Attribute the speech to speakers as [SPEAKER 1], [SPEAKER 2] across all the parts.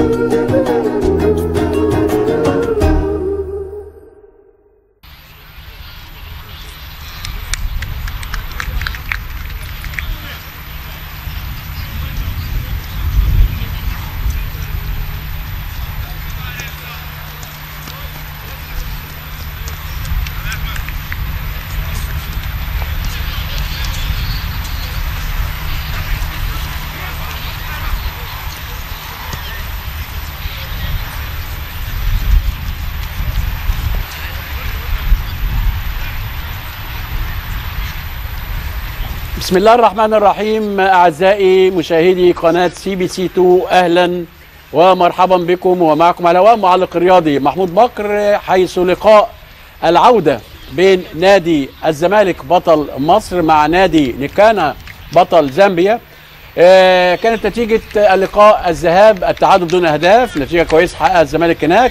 [SPEAKER 1] بسم الله الرحمن الرحيم اعزائي مشاهدي قناه سي بي سي 2 اهلا ومرحبا بكم ومعكم على الهواء معلق الرياضي محمود بكر حيث لقاء العوده بين نادي الزمالك بطل مصر مع نادي نيكانا بطل زامبيا آه، كانت نتيجه اللقاء الذهاب التعادل دون اهداف نتيجه كويسه حققها الزمالك هناك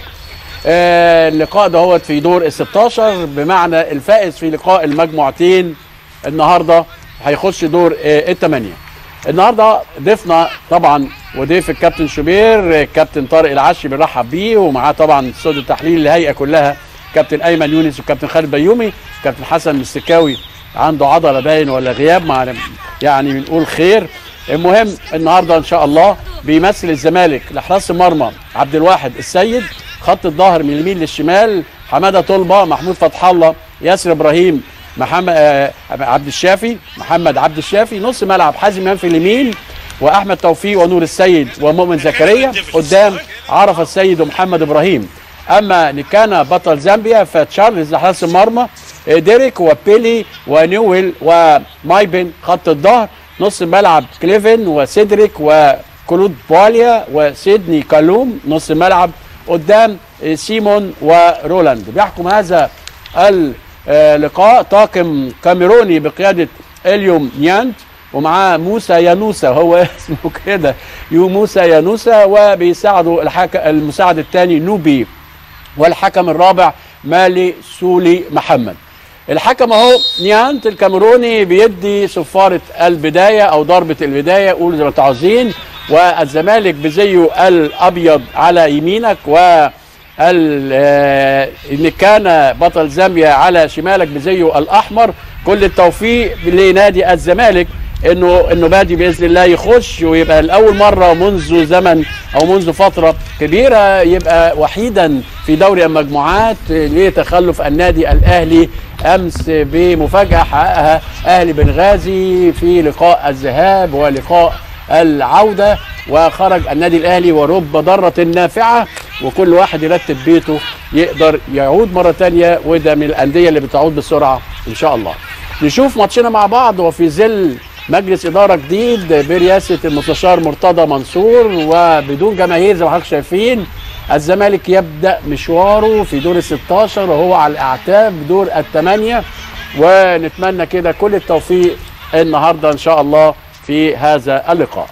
[SPEAKER 1] آه، اللقاء ده هو في دور ال 16 بمعنى الفائز في لقاء المجموعتين النهارده هيخش دور آه، الثمانيه النهارده ضيفنا طبعا وضيف الكابتن شوبير آه، الكابتن طارق العشي بنرحب بيه ومعاه طبعا استوديو التحليل الهيئه كلها كابتن ايمن يونس والكابتن خالد بيومي كابتن حسن مستكاوي عنده عضله باين ولا غياب مع يعني بنقول خير المهم النهارده ان شاء الله بيمثل الزمالك لحراس المرمى عبد الواحد السيد خط الظهر من اليمين للشمال حماده طلبه محمود فتح الله ياسر ابراهيم محمد آه، عبد الشافي محمد عبد الشافي نص ملعب حازم امام في اليمين واحمد توفيق ونور السيد ومؤمن زكريا قدام عرفه السيد ومحمد ابراهيم اما نكانا بطل زامبيا فتشارلز لحراس المرمى آه، ديريك وبيلي ونيويل ومايبن خط الظهر نص الملعب كليفن وسيدريك وكلود بواليا وسيدني كالوم نص الملعب قدام آه، سيمون ورولاند بيحكم هذا اللقاء طاقم كاميروني بقياده اليوم نيانت ومعاه موسى يانوسا هو اسمه كده يو موسى يانوسا وبيساعده الحك... المساعد الثاني نوبي والحكم الرابع مالي سولي محمد الحكم اهو نيانت الكاميروني بيدي صفاره البدايه او ضربه البدايه قول زي ما انتوا عاوزين والزمالك بزيه الابيض على يمينك و ال- آه، ان كان بطل زامبيا على شمالك بزيه الاحمر كل التوفيق لنادي الزمالك انه انه بادي باذن الله يخش ويبقى لاول مره منذ زمن او منذ فتره كبيره يبقى وحيدا في دوري المجموعات لتخلف النادي الاهلي امس بمفاجاه حققها اهلي بنغازي في لقاء الذهاب ولقاء العوده وخرج النادي الاهلي ورب ضاره نافعه وكل واحد يرتب بيته يقدر يعود مره تانية وده من الانديه اللي بتعود بسرعه ان شاء الله. نشوف ماتشنا مع بعض وفي ظل مجلس اداره جديد برئاسه المستشار مرتضى منصور وبدون جماهير زي ما حضرتك شايفين الزمالك يبدا مشواره في دور ال 16 وهو على الاعتاب دور الثمانيه ونتمنى كده كل التوفيق النهارده ان شاء الله في هذا اللقاء.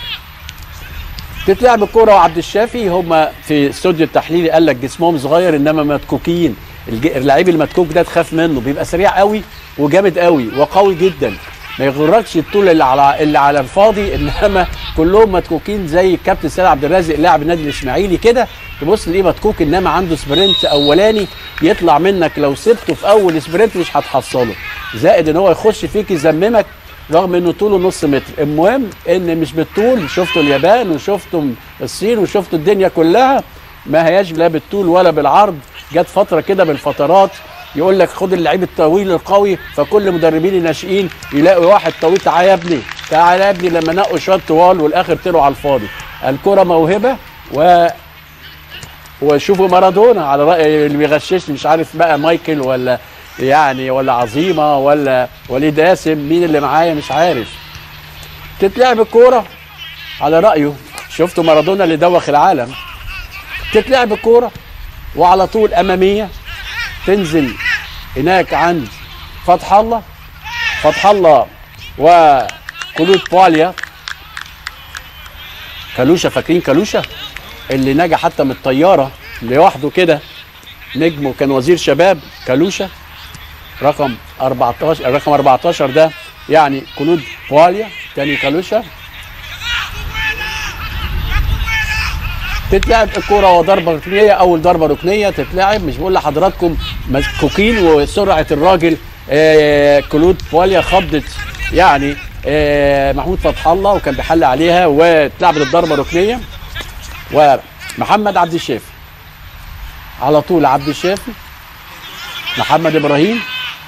[SPEAKER 1] تتلعب الكوره وعبد الشافي هم في استوديو التحليلي قال لك جسمهم صغير انما متكوكين الج- اللعيب المتكوك ده تخاف منه بيبقى سريع قوي وجامد قوي وقوي جدا ما يغركش الطول اللي على اللي على الفاضي انما كلهم متكوكين زي الكابتن سيد عبد الرازق لاعب النادي الاسماعيلي كده تبص ليه متكوك انما عنده سبرنت اولاني يطلع منك لو سبته في اول سبرنت مش هتحصله زائد ان هو يخش فيك يزممك رغم انه طوله نص متر المهم ان مش بالطول شفتوا اليابان وشفتوا الصين وشفتوا الدنيا كلها ما هياش لا بالطول ولا بالعرض جت فتره كده من الفترات يقول لك خد اللعيب الطويل القوي فكل مدربين الناشئين يلاقوا واحد طويل تعالى يا ابني تعالى يا ابني لما نقوا شويه طوال والاخر طلعوا على الفاضي الكره موهبه و وشوفوا مارادونا على راي اللي بيغششني مش عارف بقى مايكل ولا يعني ولا عظيمه ولا وليد قاسم مين اللي معايا مش عارف تتلعب الكوره على رايه شفتوا مارادونا اللي دوخ العالم تتلعب الكوره وعلى طول اماميه تنزل هناك عند فتح الله فتح الله وكلود بواليا كالوشا فاكرين كالوشا اللي نجا حتى من الطياره لوحده كده نجم وكان وزير شباب كالوشا رقم 14 الرقم 14 ده يعني كلود بواليا تاني كالوشا تتلعب الكرة وضربة ركنية أول ضربة ركنية تتلعب مش بقول لحضراتكم مسكوكين وسرعة الراجل آه كلود بواليا خضت يعني آه محمود فتح الله وكان بيحل عليها واتلعبت الضربة ركنية ومحمد عبد الشافي على طول عبد الشافي محمد إبراهيم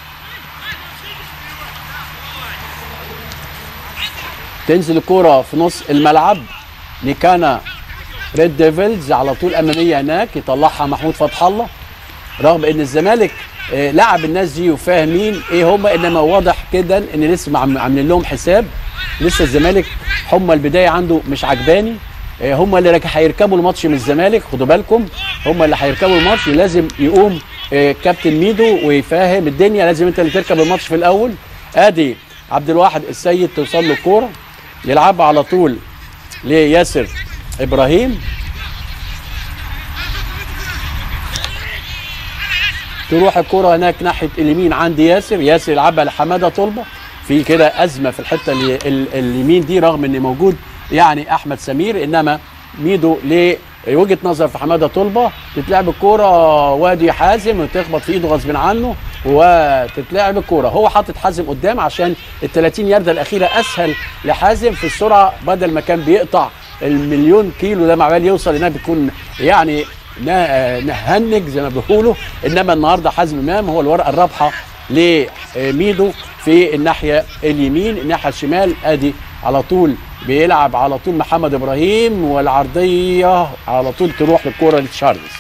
[SPEAKER 1] تنزل الكرة في نص الملعب لكانا ريد ديفلز على طول اماميه هناك يطلعها محمود فتح الله رغم ان الزمالك آه، لعب الناس دي وفاهمين ايه هم انما واضح جدا ان لسه عم- عاملين لهم حساب لسه الزمالك هم البدايه عنده مش عجباني آه، هم اللي راك- هيركبوا الماتش من الزمالك خدوا بالكم هم اللي هيركبوا الماتش لازم يقوم آه، كابتن ميدو ويفهم الدنيا لازم انت اللي تركب الماتش في الاول ادي عبد الواحد السيد توصل له الكوره يلعبها على طول لياسر ابراهيم تروح الكرة هناك ناحية اليمين عند ياسر ياسر يلعبها لحمادة طلبة في كده أزمة في الحتة اللي ال- اليمين دي رغم إن موجود يعني أحمد سمير إنما ميدو لوجهة نظر في حمادة طلبة تتلعب الكرة وادي حازم وتخبط في إيده غصب عنه وتتلعب الكرة هو حاطط حازم قدام عشان ال 30 ياردة الأخيرة أسهل لحازم في السرعة بدل ما كان بيقطع المليون كيلو ده عمال يوصل هناك بيكون يعني نا- نهنج زي ما بيقولوا انما النهارده حازم امام هو الورقه الرابحه لميدو في الناحيه اليمين الناحيه الشمال ادي على طول بيلعب على طول محمد ابراهيم والعرضيه على طول تروح للكوره لتشارلز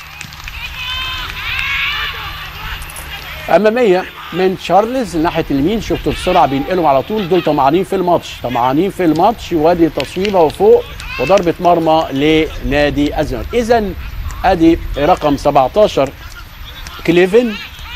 [SPEAKER 1] اماميه من تشارلز ناحيه اليمين شفتوا السرعه بينقلهم على طول دول طمعانين في الماتش طمعانين في الماتش وادي تصويبه وفوق وضربه مرمى لنادي الزمالك اذا ادي رقم 17 كليفن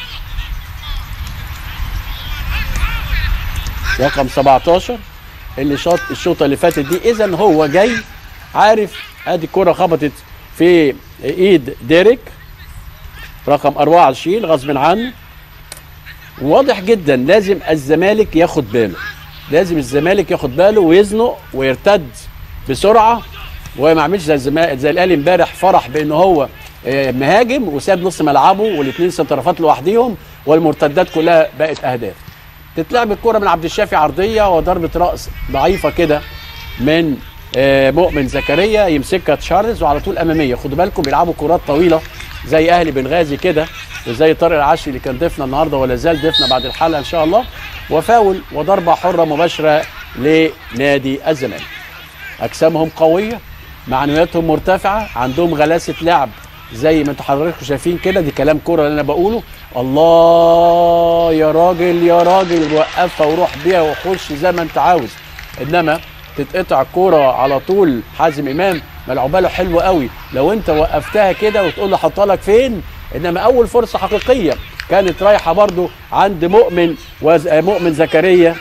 [SPEAKER 1] رقم 17 اللي شاط الشوطه اللي فاتت دي اذا هو جاي عارف ادي الكره خبطت في ايد ديريك رقم 24 غصب عنه واضح جدا لازم الزمالك ياخد باله لازم الزمالك ياخد باله ويزنق ويرتد بسرعه وما يعملش زي الزمالك زي الاهلي امبارح فرح بان هو آه، مهاجم وساب نص ملعبه والاثنين سنترفات لوحديهم والمرتدات كلها بقت اهداف تتلعب الكره من عبد الشافي عرضيه وضربه راس ضعيفه كده من آه، مؤمن زكريا يمسكها تشارلز وعلى طول اماميه خدوا بالكم بيلعبوا كرات طويله زي اهلي بنغازي كده وزي طارق العشري اللي كان ضيفنا النهارده ولا زال ضيفنا بعد الحلقه ان شاء الله وفاول وضربه حره مباشره لنادي الزمالك اجسامهم قويه معنوياتهم مرتفعه عندهم غلاسه لعب زي ما انتوا حضراتكم شايفين كده دي كلام كوره اللي انا بقوله الله يا راجل يا راجل وقفها وروح بيها وخش زي ما انت عاوز انما تتقطع الكوره على طول حازم امام ملعوبه له حلو قوي لو انت وقفتها كده وتقول له حطها لك فين انما اول فرصه حقيقيه كانت رايحه برضو عند مؤمن وز... مؤمن زكريا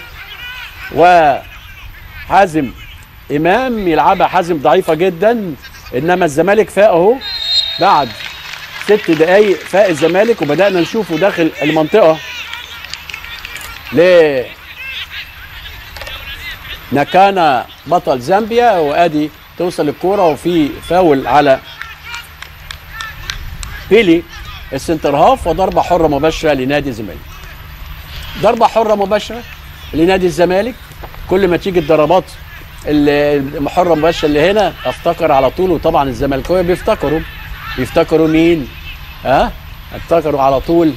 [SPEAKER 1] وحازم امام يلعبها حازم ضعيفه جدا انما الزمالك فاق اهو بعد ست دقايق فاق الزمالك وبدانا نشوفه داخل المنطقه ل نكانا بطل زامبيا وادي توصل الكوره وفي فاول على بيلي السنتر هاف وضربه حره مباشره لنادي الزمالك ضربه حره مباشره لنادي الزمالك كل ما تيجي الضربات ال- الحره المباشره اللي هنا افتكر على طول وطبعا الزملكاويه بيفتكروا بيفتكروا مين ها افتكروا على طول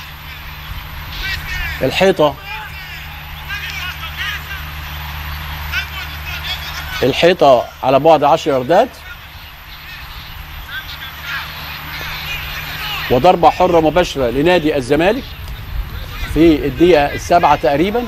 [SPEAKER 1] الحيطه الحيطه على بعد 10 ياردات وضربه حره مباشره لنادي الزمالك في الدقيقه السابعه تقريبا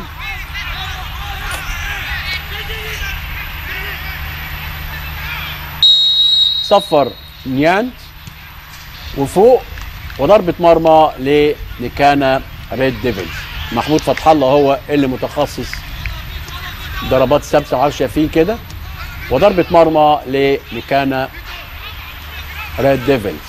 [SPEAKER 1] صفر نيانت وفوق وضربه مرمى لنكانا ريد ديفلز محمود فتح الله هو اللي متخصص ضربات ثابته معرفش شايفين كده وضربه مرمى لنكانا ريد ديفلز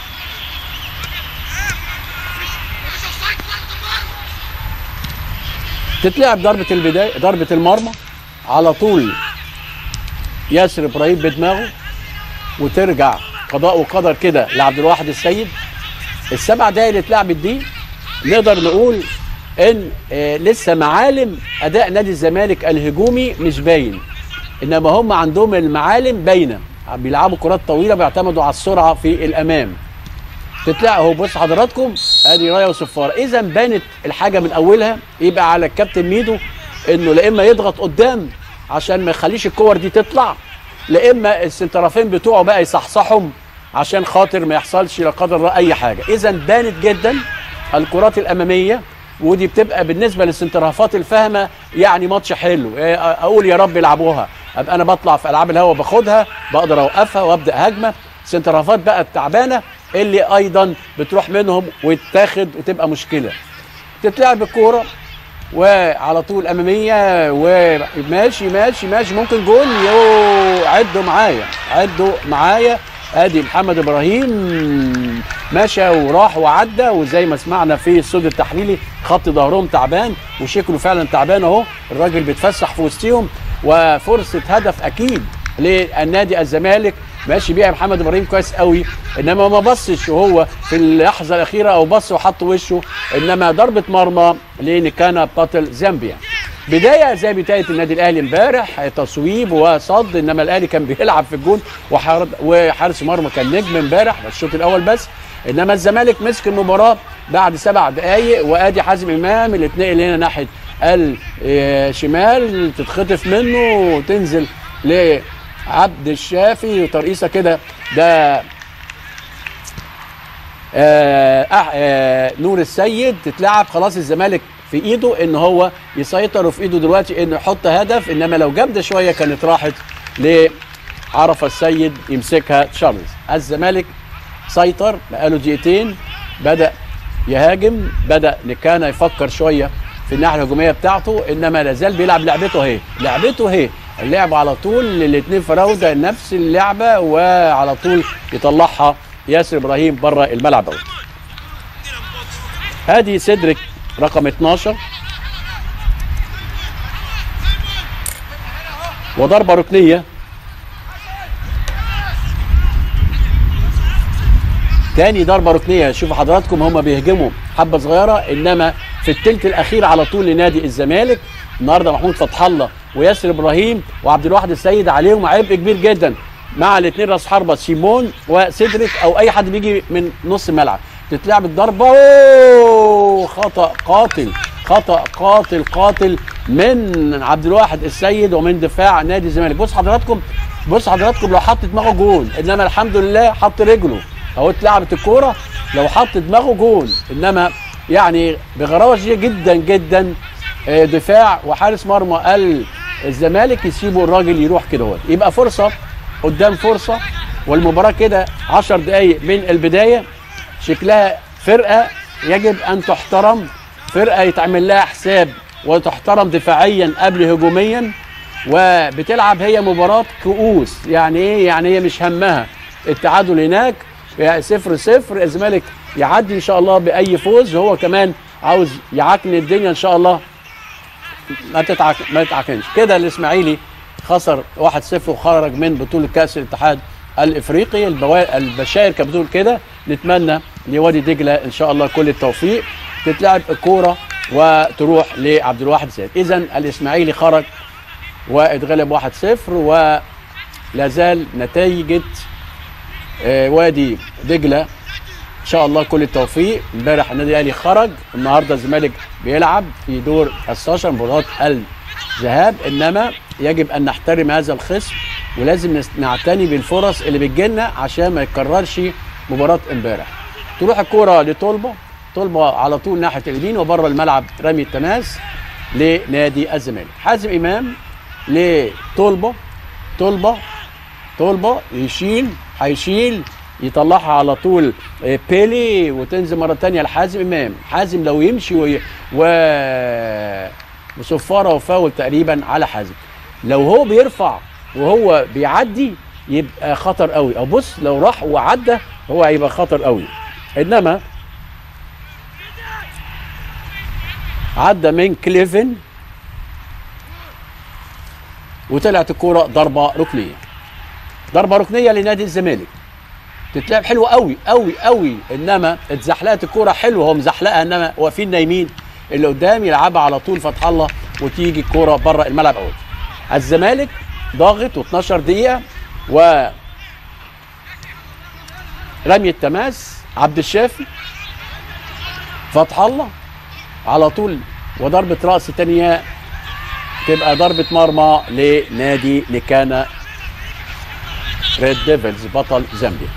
[SPEAKER 1] تتلعب ضربه البدايه ضربه المرمى على طول ياسر ابراهيم بدماغه وترجع قضاء وقدر كده لعبد الواحد السيد السبع دقايق اللي اتلعبت دي نقدر نقول ان آه لسه معالم اداء نادي الزمالك الهجومي مش باين انما هم عندهم المعالم باينه بيلعبوا كرات طويله بيعتمدوا على السرعه في الامام تتلعب اهو بص حضراتكم ادي رايه وصفاره اذا بانت الحاجه من اولها يبقى على الكابتن ميدو انه لا اما يضغط قدام عشان ما يخليش الكور دي تطلع لا اما السنترافين بتوعه بقى يصحصحهم عشان خاطر ما يحصلش لا قدر الله اي حاجه اذا بانت جدا الكرات الاماميه ودي بتبقى بالنسبه للسنترافات الفاهمه يعني ماتش حلو اقول يا رب يلعبوها ابقى انا بطلع في العاب الهوا باخدها بقدر اوقفها وابدا هجمه سنترافات بقى التعبانه اللي ايضا بتروح منهم وتتاخد وتبقى مشكله تتلعب الكوره وعلى طول اماميه وماشي ماشي ماشي ممكن جول يو عدوا معايا عدوا معايا ادي محمد ابراهيم مشى وراح وعدى وزي ما سمعنا في الصوت التحليلي خط ظهرهم تعبان وشكله فعلا تعبان اهو الراجل بيتفسح في وسطهم وفرصه هدف اكيد للنادي الزمالك ماشي بيها محمد ابراهيم كويس قوي انما ما بصش وهو في اللحظه الاخيره او بص وحط وشه انما ضربه مرمى لنيكانا باتل زامبيا بدايه زي بدايه النادي الاهلي امبارح تصويب وصد انما الاهلي كان بيلعب في الجون وحارس مرمى كان نجم امبارح الشوط الاول بس انما الزمالك مسك المباراه بعد سبع دقائق وادي حازم امام اللي اتنقل هنا ناحيه الشمال تتخطف منه وتنزل لعبد الشافي وترقيصه كده ده آه آه نور السيد تتلعب خلاص الزمالك في ايده ان هو يسيطر وفي ايده دلوقتي انه يحط هدف انما لو جامده شويه كانت راحت لعرفه السيد يمسكها تشارلز الزمالك سيطر بقاله دقيقتين بدا يهاجم بدا كان يفكر شويه في الناحيه الهجوميه بتاعته انما لازال بيلعب لعبته اهي لعبته اهي اللعب على طول الاثنين فراوده نفس اللعبه وعلى طول يطلعها ياسر ابراهيم بره الملعب اهو هادي سيدريك رقم 12 وضربه ركنيه تاني ضربه ركنيه شوفوا حضراتكم هم بيهجموا حبه صغيره انما في الثلث الاخير على طول لنادي الزمالك النهارده محمود فتح الله وياسر ابراهيم وعبد الواحد السيد عليهم عبء كبير جدا مع الاثنين راس حربه سيمون وسيدريك او اي حد بيجي من نص الملعب تتلعب الضربه أوه خطا قاتل خطا قاتل قاتل من عبد الواحد السيد ومن دفاع نادي الزمالك بص حضراتكم بص حضراتكم لو حط دماغه جول انما الحمد لله حط رجله اهو اتلعبت الكوره لو حط دماغه جول انما يعني بغراوه شديده جدا جدا دفاع وحارس مرمى الزمالك يسيبوا الراجل يروح كده هو يبقى فرصه قدام فرصه والمباراه كده 10 دقائق من البدايه شكلها فرقه يجب ان تحترم فرقه يتعمل لها حساب وتحترم دفاعيا قبل هجوميا وبتلعب هي مباراه كؤوس يعني ايه يعني هي مش همها التعادل هناك صفر صفر الزمالك يعدي ان شاء الله باي فوز هو كمان عاوز يعكن الدنيا ان شاء الله ما تتعك ما تتعكنش كده الاسماعيلي خسر 1-0 وخرج من بطوله كاس الاتحاد الافريقي البوا... البشاير كانت بتقول كده نتمنى لوادي دجله ان شاء الله كل التوفيق تتلعب الكوره وتروح لعبد الواحد سيد اذا الاسماعيلي خرج واتغلب 1-0 ولا زال نتيجه آه وادي دجله ان شاء الله كل التوفيق امبارح النادي الاهلي خرج النهارده الزمالك بيلعب في دور ال 16 مباراه الذهاب انما يجب ان نحترم هذا الخصم ولازم نعتني بالفرص اللي بتجيلنا عشان ما يتكررش مباراه امبارح تروح الكوره لطلبه طلبه على طول ناحيه اليمين وبره الملعب رمي التماس لنادي الزمالك حازم امام لطلبه طلبه طلبه يشيل هيشيل يطلعها على طول بيلي وتنزل مره ثانيه لحازم امام حازم لو يمشي و, و... وصفاره وفاول تقريبا على حازم لو هو بيرفع وهو بيعدي يبقى خطر قوي او بص لو راح وعدى هو هيبقى خطر قوي انما عدى من كليفن وطلعت الكوره ضربه ركنيه ضربه ركنيه لنادي الزمالك تتلعب حلوه قوي قوي قوي انما اتزحلقت الكوره حلوه هو مزحلقها انما واقفين نايمين اللي قدام يلعبها على طول فتح الله وتيجي الكوره بره الملعب اوت الزمالك ضاغط و12 دقيقه و رمي التماس عبد الشافي فتح الله على طول وضربه راس تانية تبقى ضربه مرمى لنادي لكان ريد ديفلز بطل زامبيا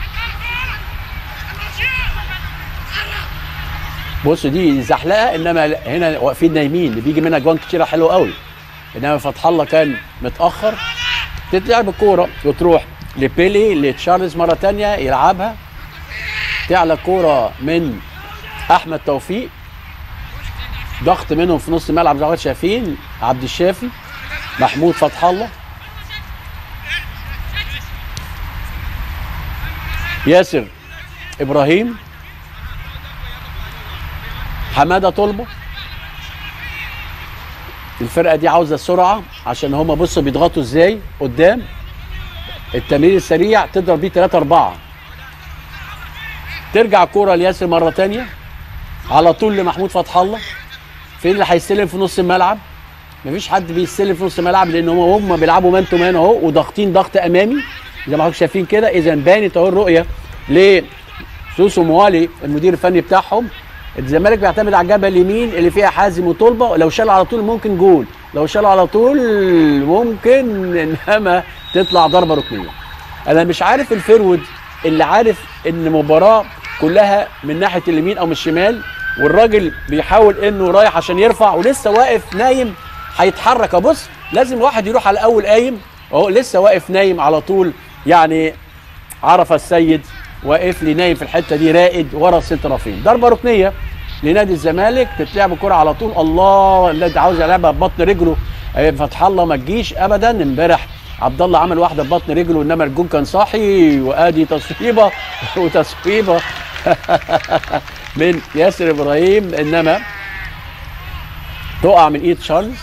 [SPEAKER 1] بص دي زحلقه انما هنا واقفين نايمين اللي بيجي منها جوان كتيره حلوه قوي انما فتح الله كان متاخر تتلعب الكوره وتروح لبيلي لتشارلز مره تانية يلعبها تعلى كوره من احمد توفيق ضغط منهم في نص الملعب زي ما شايفين عبد الشافي محمود فتح الله ياسر ابراهيم حماده طلبه الفرقه دي عاوزه سرعه عشان هما بصوا بيضغطوا ازاي قدام التمرير السريع تضرب بيه 3 4 ترجع كوره لياسر مره تانية على طول لمحمود فتح الله فين اللي هيستلم في نص الملعب مفيش حد بيستلم في نص الملعب لان هم هم بيلعبوا مان تو مان اهو وضاغطين ضغط امامي زي ما حضرتك شايفين كده اذا بانت اهو الرؤيه لسوسو موالي المدير الفني بتاعهم الزمالك بيعتمد على الجبهه اليمين اللي فيها حازم وطلبه لو شال على طول ممكن جول لو شال على طول ممكن انما تطلع ضربه ركنيه انا مش عارف الفرود اللي عارف ان مباراه كلها من ناحيه اليمين او من الشمال والراجل بيحاول انه رايح عشان يرفع ولسه واقف نايم هيتحرك ابص لازم واحد يروح على الاول قايم اهو لسه واقف نايم على طول يعني عرف السيد واقف لي نايم في الحته دي رائد ورا السنترافين ضربه ركنيه لنادي الزمالك تتلعب الكره على طول الله اللي عاوز يلعبها ببطن رجله فتح الله ما تجيش ابدا امبارح عبد الله عمل واحده ببطن رجله انما الجون كان صاحي وادي تصويبه وتصويبه من ياسر ابراهيم انما تقع من ايد تشارلز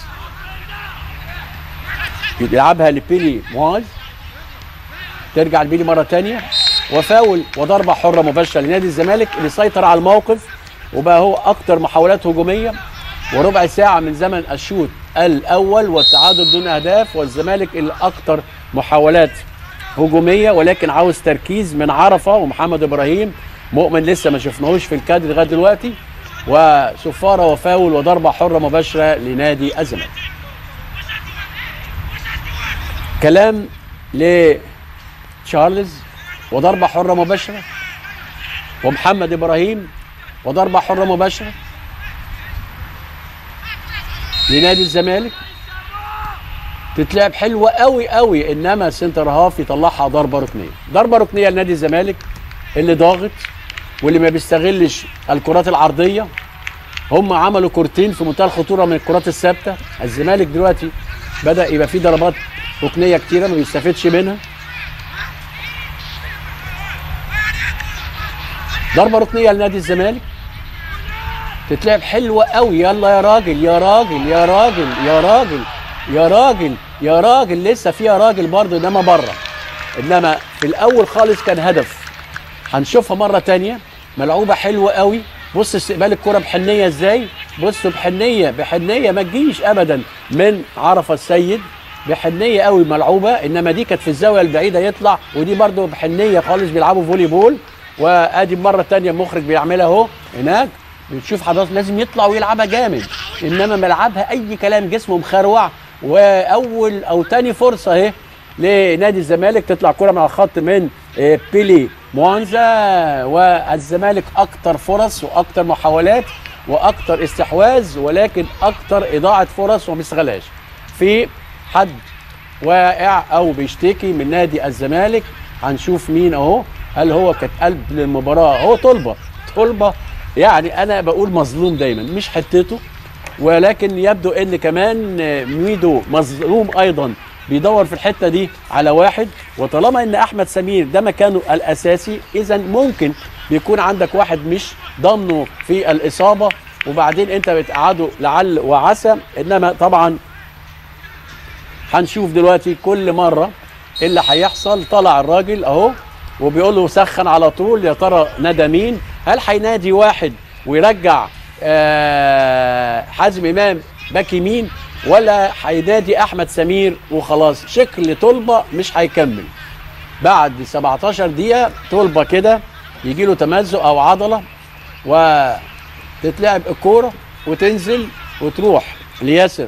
[SPEAKER 1] يلعبها لبيلي مواز ترجع لبيلي مره ثانيه وفاول وضربه حره مباشره لنادي الزمالك اللي سيطر على الموقف وبقى هو اكتر محاولات هجوميه وربع ساعه من زمن الشوط الاول والتعادل دون اهداف والزمالك الاكثر محاولات هجوميه ولكن عاوز تركيز من عرفه ومحمد ابراهيم مؤمن لسه ما شفناهوش في الكادر لغايه دلوقتي وصفاره وفاول وضربه حره مباشره لنادي الزمالك. كلام لتشارلز وضربه حره مباشره ومحمد ابراهيم وضربه حره مباشره لنادي الزمالك تتلعب حلوه قوي قوي انما سنتر هاف يطلعها ضربه ركنيه ضربه ركنيه لنادي الزمالك اللي ضاغط واللي ما بيستغلش الكرات العرضيه هم عملوا كورتين في منتهى الخطوره من الكرات الثابته الزمالك دلوقتي بدا يبقى فيه ضربات ركنيه كتيره ما بيستفادش منها ضربه ركنيه لنادي الزمالك تتلعب حلوه قوي يلا يا راجل يا راجل يا راجل يا راجل يا راجل يا راجل لسه فيها راجل برضه انما بره انما في الاول خالص كان هدف هنشوفها مره تانية ملعوبه حلوه قوي بص استقبال الكره بحنيه ازاي بصوا بحنيه بحنيه ما تجيش ابدا من عرفه السيد بحنيه قوي ملعوبه انما دي كانت في الزاويه البعيده يطلع ودي برضه بحنيه خالص بيلعبوا فولي بول وادي مره تانية المخرج بيعملها اهو هناك بتشوف حضرتك لازم يطلع ويلعبها جامد انما ملعبها اي كلام جسمه مخروع واول او تاني فرصه اهي لنادي الزمالك تطلع كره من على الخط من بيلي موانزا والزمالك اكتر فرص واكتر محاولات واكتر استحواذ ولكن اكتر اضاعه فرص وما بيستغلهاش في حد واقع او بيشتكي من نادي الزمالك هنشوف مين اهو هل هو كانت قلب للمباراه هو طلبه طلبه يعني انا بقول مظلوم دايما مش حتته ولكن يبدو ان كمان ميدو مظلوم ايضا بيدور في الحته دي على واحد وطالما ان احمد سمير ده مكانه الاساسي اذا ممكن بيكون عندك واحد مش ضامنه في الاصابه وبعدين انت بتقعده لعل وعسى انما طبعا هنشوف دلوقتي كل مره اللي هيحصل طلع الراجل اهو وبيقول له سخن على طول يا ترى نادى مين هل هينادي واحد ويرجع آه حازم امام باك يمين ولا هينادي احمد سمير وخلاص شكل طلبه مش هيكمل بعد 17 دقيقه طلبه كده يجي له تمزق او عضله وتتلعب الكوره وتنزل وتروح لياسر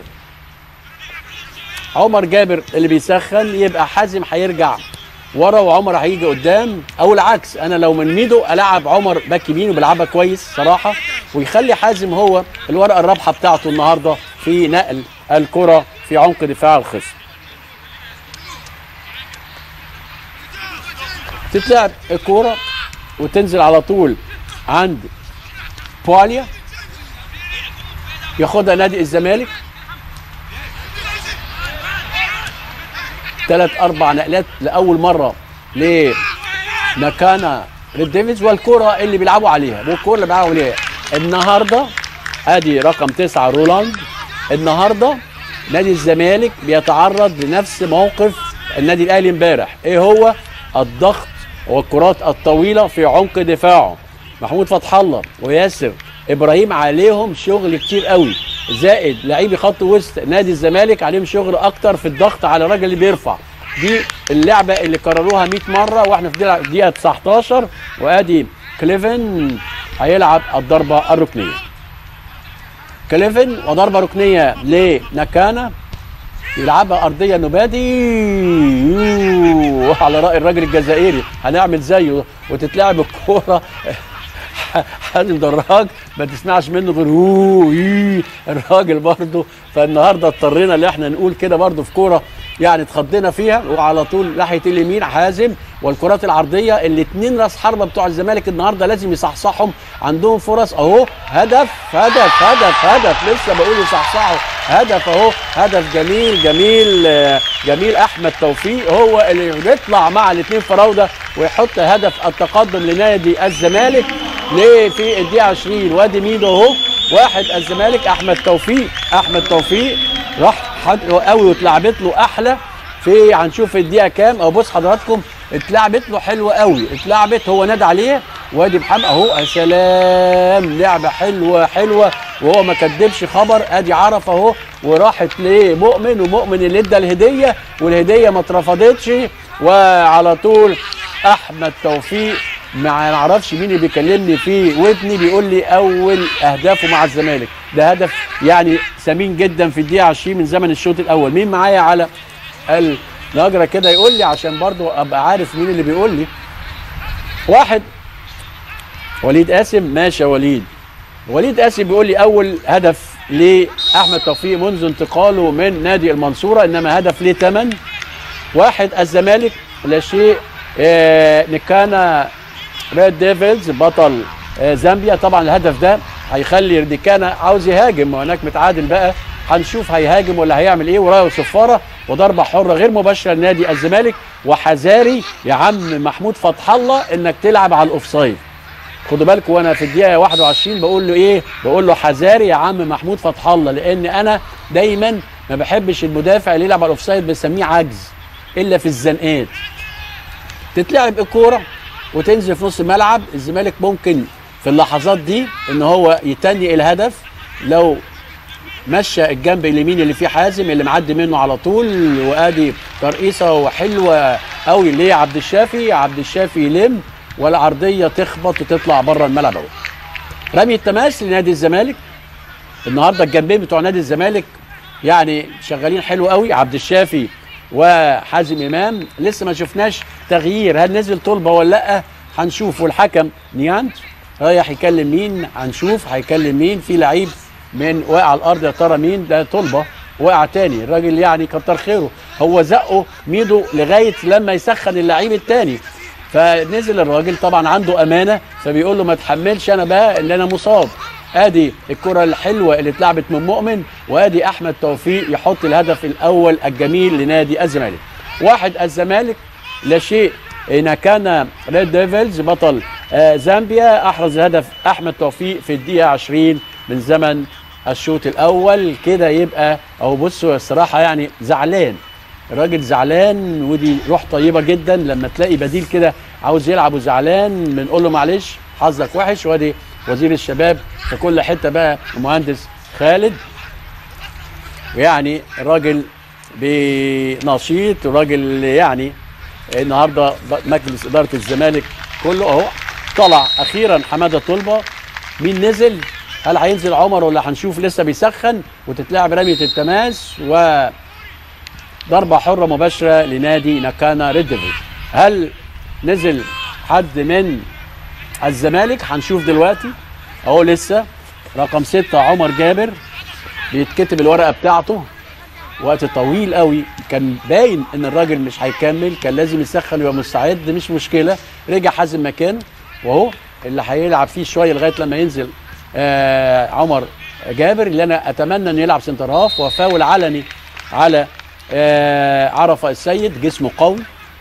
[SPEAKER 1] عمر جابر اللي بيسخن يبقى حازم هيرجع ورا وعمر هيجي قدام او العكس انا لو من ميدو العب عمر باك يمين وبيلعبها كويس صراحه ويخلي حازم هو الورقه الرابحه بتاعته النهارده في نقل الكره في عمق دفاع الخصم تتلعب الكوره وتنزل على طول عند بواليا ياخدها نادي الزمالك ثلاث اربع نقلات لاول مره لمكانا ريد ديفيز والكره اللي بيلعبوا عليها والكره اللي بيلعبوا عليها النهارده ادي رقم تسعه رولاند النهارده نادي الزمالك بيتعرض لنفس موقف النادي الاهلي امبارح ايه هو الضغط والكرات الطويله في عمق دفاعه محمود فتح الله وياسر ابراهيم عليهم شغل كتير قوي زائد لعيبي خط وسط نادي الزمالك عليهم شغل اكتر في الضغط على الراجل اللي بيرفع دي اللعبه اللي كرروها 100 مره واحنا في دقيقه 19 وادي كليفن هيلعب الضربه الركنيه كليفن وضربه ركنيه لنكانا يلعبها ارضيه نبادي على راي الراجل الجزائري هنعمل زيه وتتلعب الكوره حازم دراج ما تسمعش منه غير هو إيه الراجل برضه فالنهارده اضطرينا ان احنا نقول كده برضه في كوره يعني اتخضينا فيها وعلى طول ناحيه اليمين حازم والكرات العرضيه الاثنين راس حربه بتوع الزمالك النهارده لازم يصحصحهم عندهم فرص اهو هدف هدف هدف هدف لسه بقول يصحصحوا هدف اهو هدف جميل جميل جميل احمد توفيق هو اللي بيطلع مع الاثنين فراوده ويحط هدف التقدم لنادي الزمالك ليه في الدقيقه 20 وادي ميدو اهو واحد الزمالك احمد توفيق احمد توفيق راح قوي واتلعبت له احلى في هنشوف الدقيقه كام او بص حضراتكم اتلعبت له حلوه قوي اتلعبت هو نادى عليه وادي محمد اهو يا سلام لعبه حلوه حلوه وهو ما كدبش خبر ادي عرف اهو وراحت لمؤمن ومؤمن اللي ادى الهديه والهديه ما اترفضتش وعلى طول احمد توفيق ما اعرفش مين اللي بيكلمني في ودني بيقول لي اول اهدافه مع الزمالك ده هدف يعني ثمين جدا في الدقيقه 20 من زمن الشوط الاول مين معايا على النجره كده يقول لي عشان برضو ابقى عارف مين اللي بيقول لي واحد وليد قاسم ماشي يا وليد وليد قاسم بيقول لي اول هدف لاحمد توفيق منذ انتقاله من نادي المنصوره انما هدف ليه ثمن واحد الزمالك لا شيء آه نكانا ريد ديفلز بطل آه زامبيا طبعا الهدف ده هيخلي نكانا عاوز يهاجم وهناك متعادل بقى هنشوف هيهاجم ولا هيعمل ايه ورايه صفاره وضربه حره غير مباشره لنادي الزمالك وحذاري يا عم محمود فتح الله انك تلعب على الاوفسايد خدوا بالكم وانا في الدقيقه 21 بقول له ايه بقول له حذاري يا عم محمود فتح الله لان انا دايما ما بحبش المدافع اللي يلعب على الاوفسايد بسميه عجز الا في الزنقات تتلعب الكوره وتنزل في نص الملعب الزمالك ممكن في اللحظات دي ان هو يتني الهدف لو مشى الجنب اليمين اللي فيه حازم اللي معدي منه على طول وادي ترقيصه وحلوه قوي ليه عبد الشافي عبد الشافي يلم والعرضيه تخبط وتطلع بره الملعب اهو رمي التماس لنادي الزمالك النهارده الجنبين بتوع نادي الزمالك يعني شغالين حلو قوي عبد الشافي وحازم امام لسه ما شفناش تغيير هل نزل طلبه ولا لا هنشوف والحكم نيانت رايح يكلم مين هنشوف هيكلم مين في لعيب من واقع على الارض يا ترى مين ده طلبه وقع تاني الراجل يعني كتر خيره هو زقه ميدو لغايه لما يسخن اللعيب التاني فنزل الراجل طبعا عنده امانه فبيقول له ما تحملش انا بقى ان انا مصاب ادي الكره الحلوه اللي اتلعبت من مؤمن وادي احمد توفيق يحط الهدف الاول الجميل لنادي الزمالك واحد الزمالك لا شيء إن كان ريد ديفلز بطل آه زامبيا احرز الهدف احمد توفيق في الدقيقه 20 من زمن الشوط الاول كده يبقى اهو بصوا الصراحه يعني زعلان الراجل زعلان ودي روح طيبه جدا لما تلاقي بديل كده عاوز يلعب وزعلان بنقول له معلش حظك وحش وادي وزير الشباب في كل حته بقى المهندس خالد يعني الراجل بنشيط وراجل يعني النهارده مجلس اداره الزمالك كله اهو طلع اخيرا حماده طلبه مين نزل هل هينزل عمر ولا هنشوف لسه بيسخن وتتلعب رميه التماس و ضربه حره مباشره لنادي ناكانا ريد ديفلز هل نزل حد من الزمالك هنشوف دلوقتي اهو لسه رقم ستة عمر جابر بيتكتب الورقه بتاعته وقت طويل قوي كان باين ان الراجل مش هيكمل كان لازم يسخن ويبقى مستعد مش مشكله رجع حازم مكانه وهو اللي هيلعب فيه شويه لغايه لما ينزل آه عمر جابر اللي انا اتمنى انه يلعب سنتر هاف وفاول علني على آه عرفه السيد جسمه قوي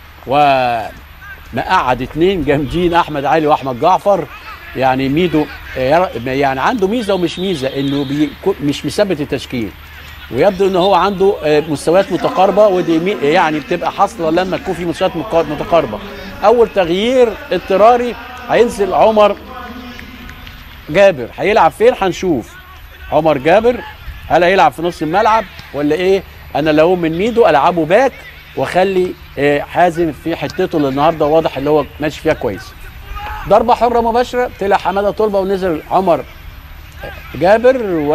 [SPEAKER 1] ومقعد اتنين جامدين احمد علي واحمد جعفر يعني ميدو آه يعني عنده ميزه ومش ميزه انه بي مش مثبت التشكيل ويبدو ان هو عنده مستويات متقاربه ودي يعني بتبقى حاصله لما تكون في مستويات متقاربه اول تغيير اضطراري هينزل عمر جابر هيلعب فين هنشوف عمر جابر هل هيلعب في نص الملعب ولا ايه انا لو من ميدو العبه باك واخلي حازم في حتته اللي النهارده واضح اللي هو ماشي فيها كويس ضربه حره مباشره طلع حماده طلبه ونزل عمر جابر و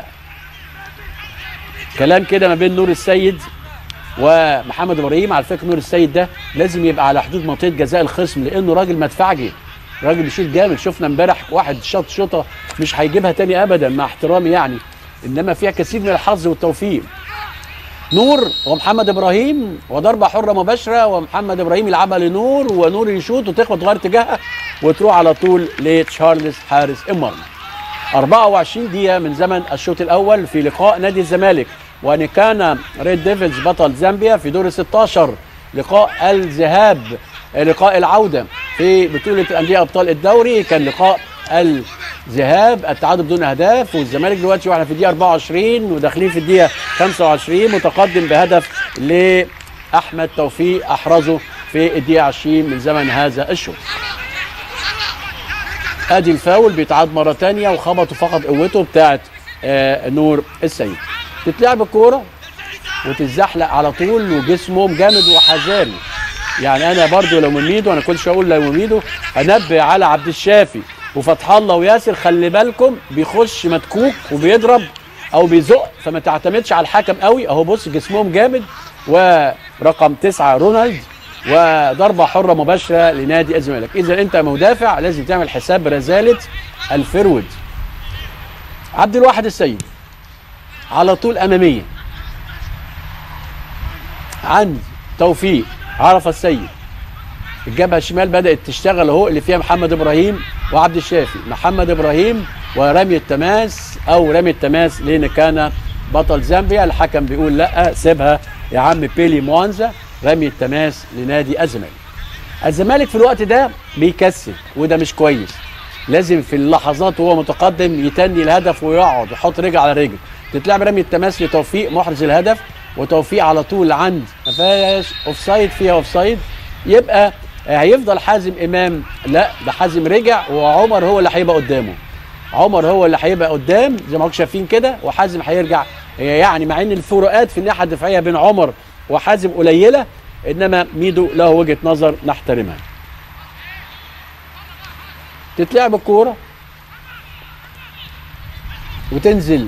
[SPEAKER 1] كلام كده ما بين نور السيد ومحمد ابراهيم على فكره نور السيد ده لازم يبقى على حدود منطقه جزاء الخصم لانه راجل مدفعجي راجل بيشيل جامد شفنا امبارح واحد شاط شوطه مش هيجيبها تاني ابدا مع احترامي يعني انما فيها كثير من الحظ والتوفيق نور ومحمد ابراهيم وضربه حره مباشره ومحمد ابراهيم يلعبها لنور ونور يشوط وتخبط غير اتجاهها وتروح على طول لتشارلز حارس المرمى 24 دقيقة من زمن الشوط الأول في لقاء نادي الزمالك وأن كان ريد ديفلز بطل زامبيا في دور 16 لقاء الذهاب لقاء العودة في بطولة الأندية أبطال الدوري كان لقاء الذهاب التعادل بدون أهداف والزمالك دلوقتي واحنا في الدقيقة 24 وداخلين في الدقيقة 25 متقدم بهدف لأحمد توفيق أحرزه في الدقيقة 20 من زمن هذا الشوط ادي الفاول بيتعاد مره تانية وخبطوا فقط قوته بتاعت آه نور السيد تتلعب الكوره وتتزحلق على طول وجسمهم جامد وحذاري يعني انا برضو لو من ميدو انا كنتش اقول لو من ميدو انبه على عبد الشافي وفتح الله وياسر خلي بالكم بيخش متكوك وبيضرب او بيزق فما تعتمدش على الحكم قوي اهو بص جسمهم جامد ورقم تسعة رونالد وضربه حره مباشره لنادي الزمالك اذا انت مدافع لازم تعمل حساب رزاله الفرود عبد الواحد السيد على طول اماميه عند توفيق عرف السيد الجبهه الشمال بدات تشتغل اهو اللي فيها محمد ابراهيم وعبد الشافي محمد ابراهيم ورمي التماس او رمي التماس لان كان بطل زامبيا الحكم بيقول لا سيبها يا عم بيلي موانزا رمي التماس لنادي الزمالك الزمالك في الوقت ده بيكسب وده مش كويس لازم في اللحظات وهو متقدم يتني الهدف ويقعد يحط رجل على رجل تتلعب رمي التماس لتوفيق محرز الهدف وتوفيق على طول عند ما فيهاش اوف سايد فيها اوف سايد يبقى هيفضل حازم امام لا ده حازم رجع وعمر هو اللي هيبقى قدامه عمر هو اللي هيبقى قدام زي ما انتم شايفين كده وحازم هيرجع يعني مع ان الفروقات في الناحيه الدفاعيه بين عمر وحازم قليله انما ميدو له وجهه نظر نحترمها تتلعب الكوره وتنزل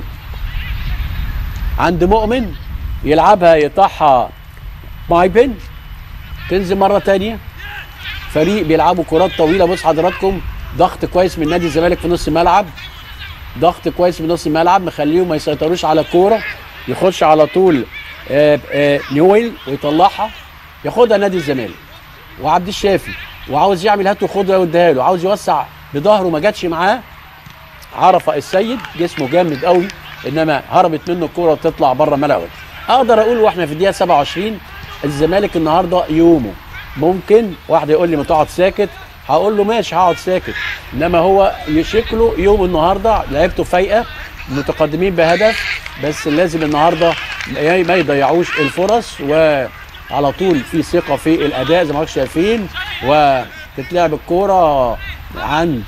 [SPEAKER 1] عند مؤمن يلعبها يقطعها مايبن تنزل مره تانية فريق بيلعبوا كرات طويله بص حضراتكم ضغط كويس من نادي الزمالك في نص الملعب ضغط كويس من نص الملعب مخليهم ما يسيطروش على الكوره يخش على طول آآ آآ نيويل ويطلعها ياخدها نادي الزمالك وعبد الشافي وعاوز يعمل هات وخدها ويديها له عاوز يوسع بظهره ما جاتش معاه عرفه السيد جسمه جامد قوي انما هربت منه الكوره وتطلع بره ملعب اقدر اقول واحنا في الدقيقه 27 الزمالك النهارده يومه ممكن واحد يقول لي ما تقعد ساكت هقول له ماشي هقعد ساكت انما هو شكله يوم النهارده لعيبته فايقه متقدمين بهدف بس لازم النهارده ما يضيعوش الفرص وعلى طول في ثقه في الاداء زي ما حضرتك شايفين تتلعب الكوره عند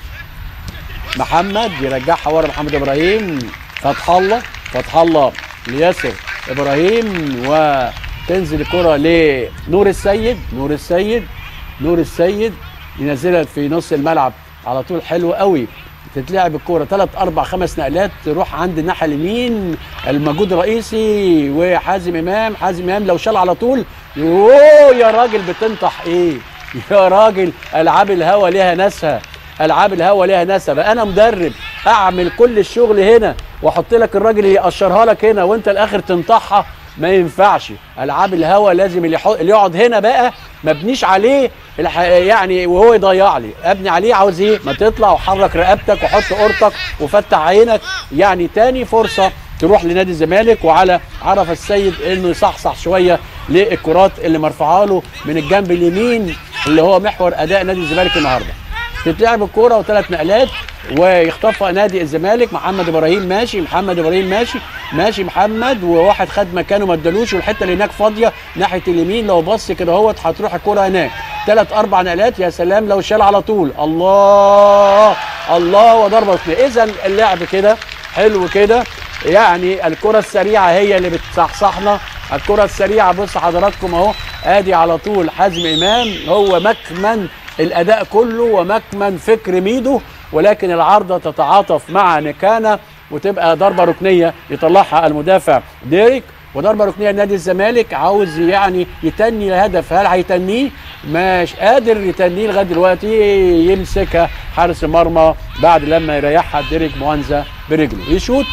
[SPEAKER 1] محمد يرجعها ورا محمد ابراهيم فتح الله فتح الله لياسر ابراهيم وتنزل الكره لنور السيد نور السيد نور السيد ينزلها في نص الملعب على طول حلو قوي تتلعب الكوره ثلاث اربع خمس نقلات تروح عند الناحيه اليمين المجهود الرئيسي وحازم امام حازم امام لو شال على طول يوه يا راجل بتنطح ايه يا راجل العاب الهوا ليها ناسها العاب الهوا ليها ناسها بقى انا مدرب اعمل كل الشغل هنا واحط لك الراجل اللي يقشرها لك هنا وانت الاخر تنطحها ما ينفعش العاب الهوا لازم اللي, يحط اللي يقعد هنا بقى ما ابنيش عليه الح... يعني وهو يضيع لي ابني عليه عاوز ايه ما تطلع وحرك رقبتك وحط قرطك وفتح عينك يعني تاني فرصه تروح لنادي الزمالك وعلى عرف السيد انه يصحصح شويه للكرات اللي مرفوعه له من الجنب اليمين اللي هو محور اداء نادي الزمالك النهارده تتلعب الكوره وثلاث نقلات ويخطفها نادي الزمالك محمد ابراهيم ماشي محمد ابراهيم ماشي ماشي محمد وواحد خد مكانه ما ادالوش والحته اللي هناك فاضيه ناحيه اليمين لو بص كده اهوت هتروح الكوره هناك ثلاث اربع نقلات يا سلام لو شال على طول الله الله وضربه ركنيه اذا اللعب كده حلو كده يعني الكره السريعه هي اللي بتصحصحنا الكره السريعه بص حضراتكم اهو ادي على طول حازم امام هو مكمن الاداء كله ومكمن فكر ميدو ولكن العارضه تتعاطف مع نكانا وتبقى ضربه ركنيه يطلعها المدافع ديريك وضربه ركنيه لنادي الزمالك عاوز يعني يتني الهدف هل هيتنيه مش قادر يتنيه لغايه دلوقتي يمسكها حارس المرمى بعد لما يريحها ديريك موانزا برجله يشوط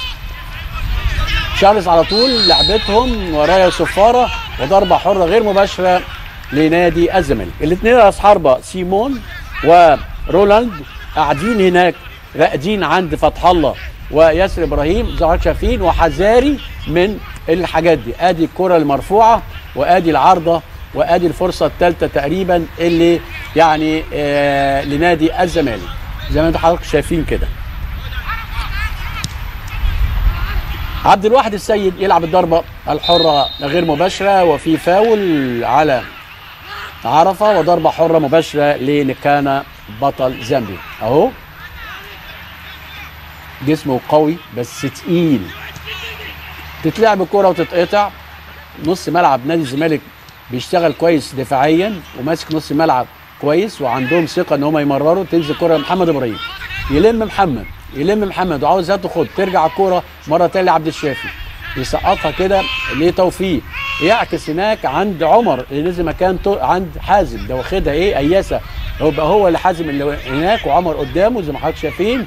[SPEAKER 1] شارلز على طول لعبتهم ورايا صفاره وضربه حره غير مباشره لنادي الزمالك الاثنين راس حربه سيمون ورولاند قاعدين هناك راقدين عند فتح الله وياسر ابراهيم زي ما شايفين وحذاري من الحاجات دي ادي الكره المرفوعه وادي العارضه وادي الفرصه الثالثه تقريبا اللي يعني آه لنادي الزمالك زي ما انتم حضراتكم شايفين كده عبد الواحد السيد يلعب الضربه الحره غير مباشره وفي فاول على عرفه وضربه حره مباشره لنكانا بطل زامبيا اهو جسمه قوي بس تقيل تتلعب الكرة وتتقطع نص ملعب نادي الزمالك بيشتغل كويس دفاعيا وماسك نص ملعب كويس وعندهم ثقه ان هم يمرروا تنزل كرة محمد ابراهيم يلم محمد يلم محمد وعاوز هاته خد ترجع الكرة مره تانية لعبد الشافي يسقطها كده لتوفيق يعكس هناك عند عمر اللي نزل مكان عند حازم ده واخدها ايه اياسه يبقى هو اللي حازم اللي هناك وعمر قدامه زي ما حضرتك شايفين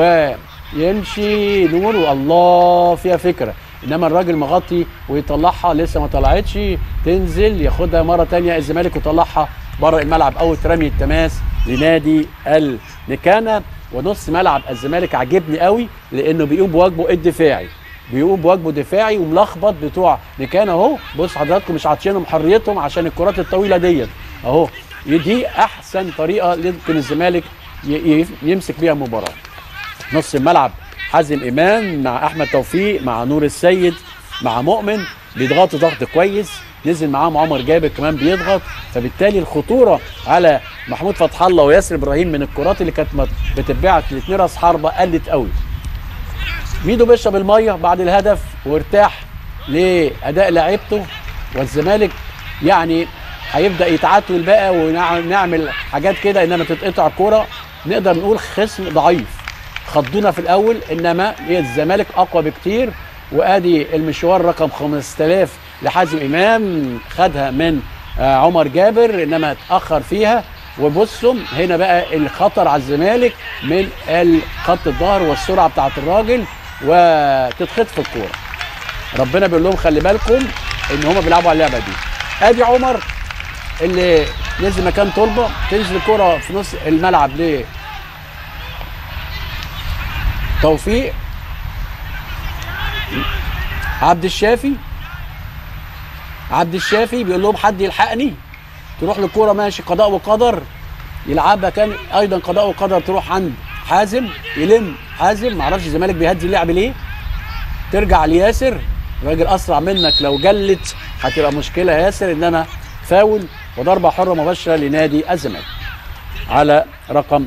[SPEAKER 1] ويمشي نقول الله فيها فكره انما الراجل مغطي ويطلعها لسه ما طلعتش تنزل ياخدها مره تانية الزمالك ويطلعها بره الملعب او رمي التماس لنادي النكانه ونص ملعب الزمالك عجبني قوي لانه بيقوم بواجبه الدفاعي بيقوم بواجبه دفاعي وملخبط بتوع نكان اهو بص حضراتكم مش عاطشينهم حريتهم عشان الكرات الطويله ديت اهو دي احسن طريقه يمكن الزمالك يمسك بيها المباراه نص الملعب حازم امام مع احمد توفيق مع نور السيد مع مؤمن بيضغطوا ضغط كويس نزل معاهم عمر جابر كمان بيضغط فبالتالي الخطوره على محمود فتح الله وياسر ابراهيم من الكرات اللي كانت بتتبعت لاثنين راس حربه قلت قوي ميدو بيشرب الميه بعد الهدف وارتاح لاداء لعيبته والزمالك يعني هيبدا يتعتول بقى ونعمل حاجات كده انما تتقطع الكوره نقدر نقول خصم ضعيف خضونا في الاول انما الزمالك اقوى بكتير وادي المشوار رقم 5000 لحازم امام خدها من عمر جابر انما اتاخر فيها وبصوا هنا بقى الخطر على الزمالك من خط الظهر والسرعه بتاعت الراجل وتتخطف الكوره ربنا بيقول لهم خلي بالكم ان هم بيلعبوا على اللعبه دي ادي عمر اللي نزل مكان طلبه تنزل الكوره في نص الملعب ليه توفيق عبد الشافي عبد الشافي بيقول لهم حد يلحقني تروح للكوره ماشي قضاء وقدر يلعبها كان ايضا قضاء وقدر تروح عند حازم يلم حازم معرفش الزمالك بيهدي اللعب ليه ترجع لياسر الراجل اسرع منك لو جلت هتبقى مشكله ياسر انما فاول وضربه حره مباشره لنادي الزمالك على رقم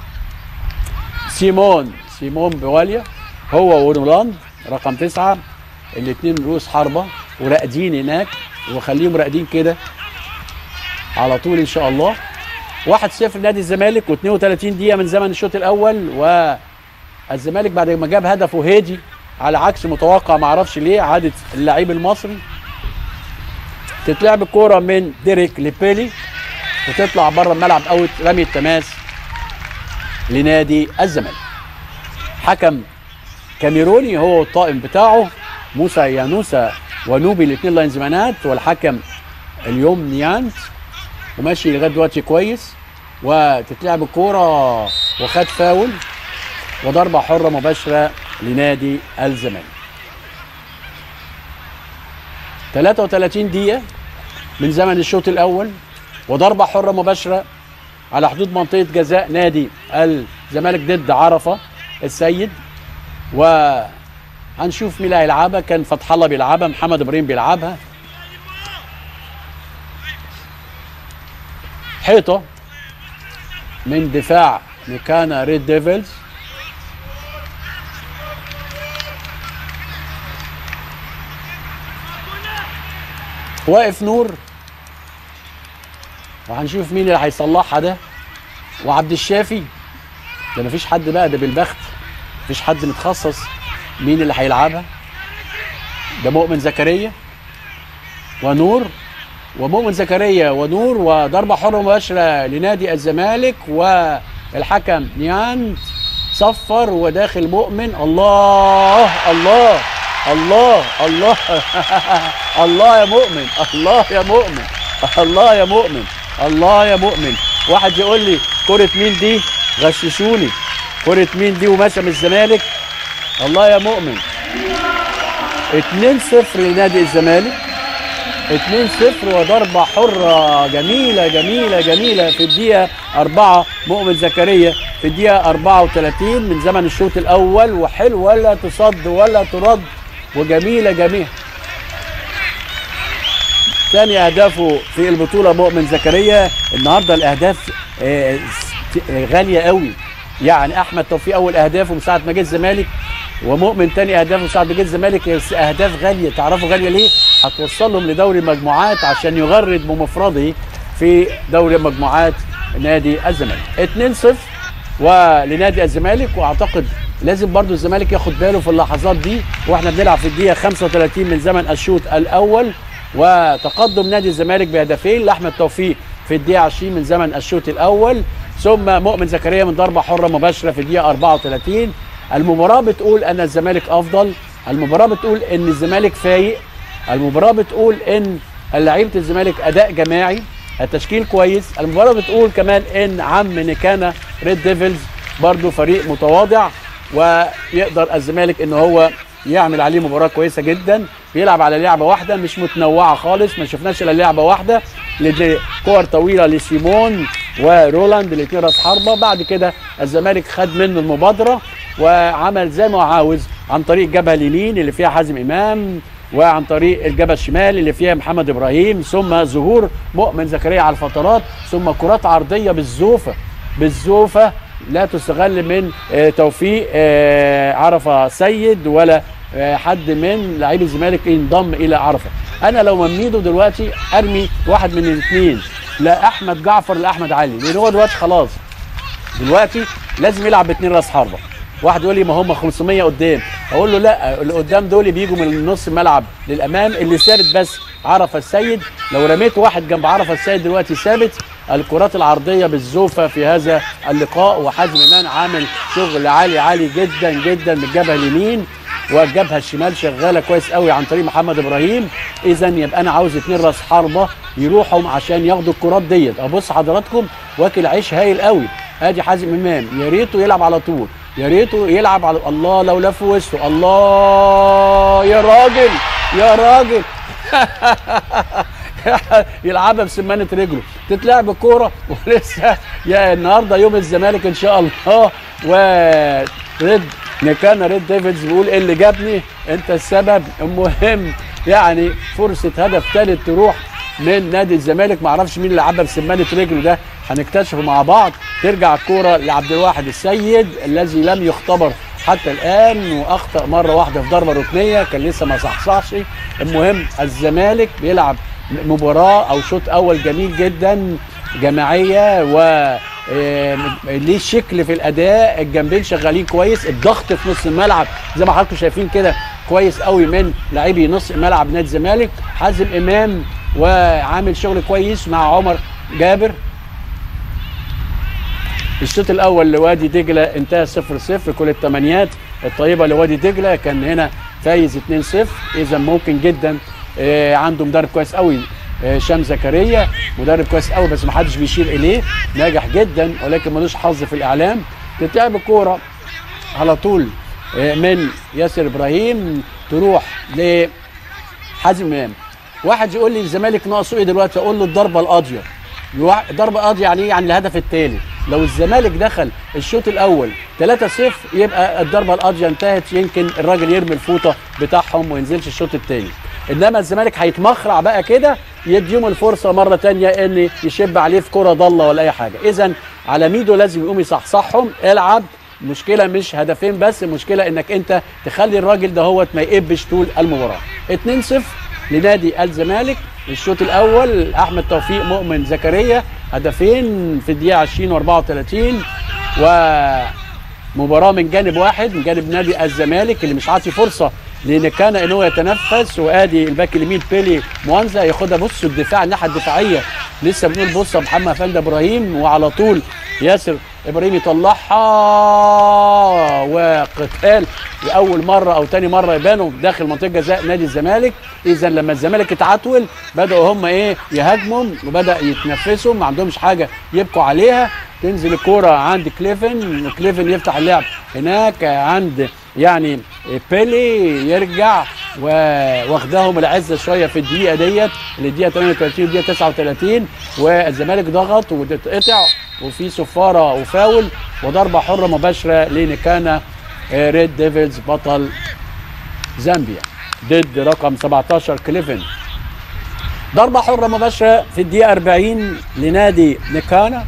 [SPEAKER 1] سيمون سيمون بواليا هو ورونالاند رقم تسعة الاثنين رؤوس حربة وراقدين هناك وخليهم راقدين كده على طول ان شاء الله 1-0 نادي الزمالك و32 دقيقة من زمن الشوط الأول والزمالك بعد ما جاب هدفه هادي على عكس متوقع ما اعرفش ليه عادة اللعيب المصري تتلعب الكورة من ديريك لبيلي وتطلع بره الملعب اوت رمي التماس لنادي الزمالك حكم كاميروني هو الطاقم بتاعه موسى يانوسا ونوبي الاثنين لاينزمانات والحكم اليوم نيانت وماشي لغايه دلوقتي كويس وتتلعب الكوره وخد فاول وضربه حره مباشره لنادي الزمالك 33 دقيقه من زمن الشوط الاول وضربه حره مباشره على حدود منطقه جزاء نادي الزمالك ضد عرفه السيد وهنشوف مين اللي هيلعبها كان فتح الله بيلعبها محمد ابراهيم بيلعبها حيطه من دفاع ميكانا ريد ديفلز واقف نور وهنشوف مين اللي هيصلحها ده وعبد الشافي ده مفيش حد بقى ده بالبخت مفيش حد متخصص مين اللي هيلعبها ده مؤمن زكريا ونور ومؤمن زكريا ونور وضربة حرة مباشرة لنادي الزمالك والحكم نيان صفر وداخل مؤمن الله الله الله الله الله يا مؤمن الله يا مؤمن الله يا مؤمن الله يا مؤمن واحد يقول لي كرة مين دي غششوني كرة مين دي وماشية من الزمالك الله يا مؤمن 2-0 لنادي الزمالك 2-0 وضربة حرة جميلة جميلة جميلة في الدقيقة 4 مؤمن زكريا في الدقيقة 34 من زمن الشوط الأول وحلو ولا تصد ولا ترد وجميلة جميلة ثاني أهدافه في البطولة مؤمن زكريا النهاردة الأهداف آه، غالية قوي يعني أحمد توفيق أول أهدافه من ساعة ما جه الزمالك ومؤمن تاني اهدافه ساعه ما جه الزمالك اهداف غاليه تعرفوا غاليه ليه؟ هتوصلهم لدوري المجموعات عشان يغرد بمفرده في دوري مجموعات نادي الزمالك 2-0 ولنادي الزمالك واعتقد لازم برضو الزمالك ياخد باله في اللحظات دي واحنا بنلعب في الدقيقه 35 من زمن الشوط الاول وتقدم نادي الزمالك بهدفين لاحمد توفيق في الدقيقه 20 من زمن الشوط الاول ثم مؤمن زكريا من ضربه حره مباشره في الدقيقه 34 المباراة بتقول أن الزمالك أفضل المباراة بتقول أن الزمالك فايق المباراة بتقول أن لعيبة الزمالك أداء جماعي التشكيل كويس المباراة بتقول كمان أن عم نيكانا ريد ديفلز برضو فريق متواضع ويقدر الزمالك أن هو يعمل عليه مباراة كويسة جدا بيلعب على لعبة واحدة مش متنوعة خالص ما شفناش إلا لعبة واحدة لأن كور طويلة لسيمون ورولاند الاثنين راس حربة بعد كده الزمالك خد منه المبادرة وعمل زي ما هو عاوز عن طريق الجبهه اليمين اللي فيها حازم امام وعن طريق الجبهه الشمال اللي فيها محمد ابراهيم ثم ظهور مؤمن زكريا على الفترات ثم كرات عرضيه بالزوفه بالزوفه لا تستغل من آه، توفيق آه، عرفه سيد ولا آه، حد من لاعبي الزمالك ينضم الى عرفه انا لو مميده دلوقتي ارمي واحد من الاثنين لا احمد جعفر لا احمد علي لان هو دلوقتي خلاص دلوقتي لازم يلعب باثنين راس حربه واحد يقول لي ما هم 500 قدام اقول له لا اللي قدام دول بيجوا من نص الملعب للامام اللي ثابت بس عرفه السيد لو رميت واحد جنب عرفه السيد دلوقتي ثابت الكرات العرضيه بالزوفه في هذا اللقاء وحازم امام عامل شغل عالي عالي جدا جدا من الجبهه اليمين والجبهه الشمال شغاله كويس قوي عن طريق محمد ابراهيم اذا يبقى انا عاوز اتنين راس حربه يروحوا عشان ياخدوا الكرات ديت ابص حضراتكم واكل عيش هايل قوي ادي حازم امام يا ريته يلعب على طول يا ريته يلعب على الله لو لف وسطه الله يا راجل يا راجل يلعبها بسمانه رجله تتلعب الكوره ولسه يا النهارده يوم الزمالك ان شاء الله وريد نكانا ريد ديفيدز بيقول ايه اللي جابني انت السبب المهم يعني فرصه هدف ثالث تروح من نادي الزمالك ما اعرفش مين اللي لعبها بسمانه رجله ده هنكتشفه مع بعض ترجع الكوره لعبد الواحد السيد الذي لم يختبر حتى الان واخطا مره واحده في ضربه ركنيه كان لسه ما صحصحش المهم الزمالك بيلعب مباراه او شوط اول جميل جدا جماعيه و آه، ليه شكل في الاداء الجنبين شغالين كويس الضغط في نص الملعب زي ما حضراتكم شايفين كده كويس قوي من لاعبي نص ملعب نادي الزمالك حازم امام وعامل شغل كويس مع عمر جابر الشوط الاول لوادي دجله انتهى 0 0 كل التمانيات الطيبه لوادي دجله كان هنا فايز 2 0 اذا ممكن جدا آه، عنده مدرب كويس قوي آه، هشام زكريا مدرب كويس قوي بس ما حدش بيشير اليه ناجح جدا ولكن ملوش حظ في الاعلام تتلعب الكوره على طول آه، من ياسر ابراهيم تروح لحازم امام واحد يقول لي الزمالك ناقصه ايه دلوقتي اقول له الضربه القاضيه يوع- ضربه قاضيه يعني ايه يعني الهدف الثالث لو الزمالك دخل الشوط الاول 3-0 يبقى الضربه القاضيه انتهت يمكن الراجل يرمي الفوطه بتاعهم وما ينزلش الشوط الثاني انما الزمالك هيتمخرع بقى كده يديهم الفرصه مره تانية ان يشب عليه في كره ضله ولا اي حاجه اذا على ميدو لازم يقوم يصحصحهم العب المشكله مش هدفين بس المشكله انك انت تخلي الراجل دهوت ما يقبش طول المباراه 2-0 لنادي الزمالك الشوط الاول احمد توفيق مؤمن زكريا هدفين في الدقيقه 20 و34 ومباراه من جانب واحد من جانب نادي الزمالك اللي مش عاطي فرصه لان كان ان هو يتنفس وادي الباك اليمين بيلي موانزا ياخدها بصوا الدفاع الناحيه الدفاعيه لسه بنقول بص يا محمد افندي ابراهيم وعلى طول ياسر ابراهيم يطلعها وقتال لاول مره او تاني مره يبانوا داخل منطقه جزاء نادي الزمالك اذا لما الزمالك اتعتول بداوا هم ايه يهاجموا وبدا يتنفسوا ما عندهمش حاجه يبقوا عليها تنزل الكوره عند كليفن كليفن يفتح اللعب هناك عند يعني بيلي يرجع واخداهم العزه شويه في الدقيقه ديت الدقيقه 38 والدقيقه 39 والزمالك ضغط واتقطع وفي صفاره وفاول وضربه حره مباشره لنكانا ريد ديفلز بطل زامبيا ضد رقم 17 كليفن ضربه حره مباشره في الدقيقه 40 لنادي نكانا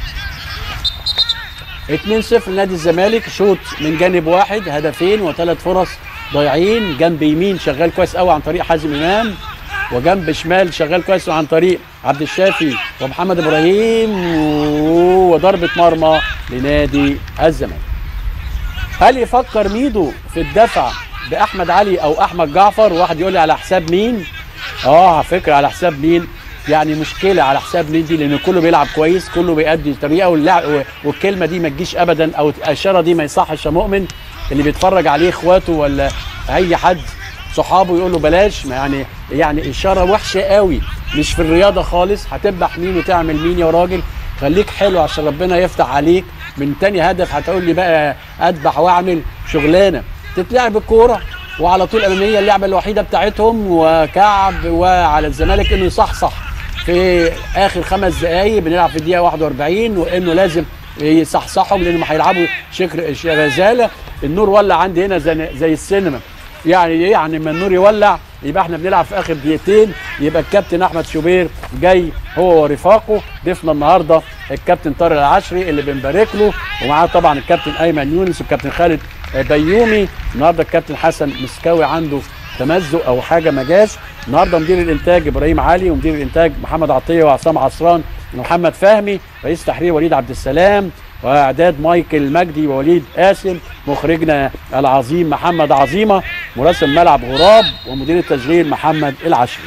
[SPEAKER 1] 2-0 لنادي الزمالك شوط من جانب واحد هدفين وثلاث فرص ضايعين جنب يمين شغال كويس قوي عن طريق حازم امام وجنب شمال شغال كويس عن طريق عبد الشافي ومحمد ابراهيم وضربه مرمى لنادي الزمالك هل يفكر ميدو في الدفع باحمد علي او احمد جعفر واحد يقول لي على حساب مين اه على فكره على حساب مين يعني مشكله على حساب مين دي لان كله بيلعب كويس كله بيأدي طريقه واللعب والكلمه دي ما تجيش ابدا او الاشاره دي ما يصحش يا مؤمن اللي بيتفرج عليه اخواته ولا اي حد صحابه يقول له بلاش يعني يعني اشاره وحشه قوي مش في الرياضه خالص هتذبح مين وتعمل مين يا راجل خليك حلو عشان ربنا يفتح عليك من تاني هدف هتقول لي بقى اذبح واعمل شغلانه تتلعب الكوره وعلى طول اماميه اللعبه الوحيده بتاعتهم وكعب وعلى الزمالك انه يصحصح في اخر خمس دقائق بنلعب في الدقيقه 41 وانه لازم يصحصحهم لانهم هيلعبوا شكر رزاله النور ولع عندي هنا زي, زي السينما يعني ايه يعني لما النور يولع يبقى احنا بنلعب في اخر دقيقتين يبقى الكابتن احمد شوبير جاي هو ورفاقه ضيفنا النهارده الكابتن طارق العشري اللي بنبارك له ومعاه طبعا الكابتن ايمن يونس والكابتن خالد بيومي النهارده الكابتن حسن مسكاوي عنده تمزق او حاجه ما جاش النهارده مدير الانتاج ابراهيم علي ومدير الانتاج محمد عطيه وعصام عصران ومحمد فهمي رئيس تحرير وليد عبد السلام واعداد مايكل مجدي ووليد قاسم مخرجنا العظيم محمد عظيمه مراسم ملعب غراب ومدير التشغيل محمد العشري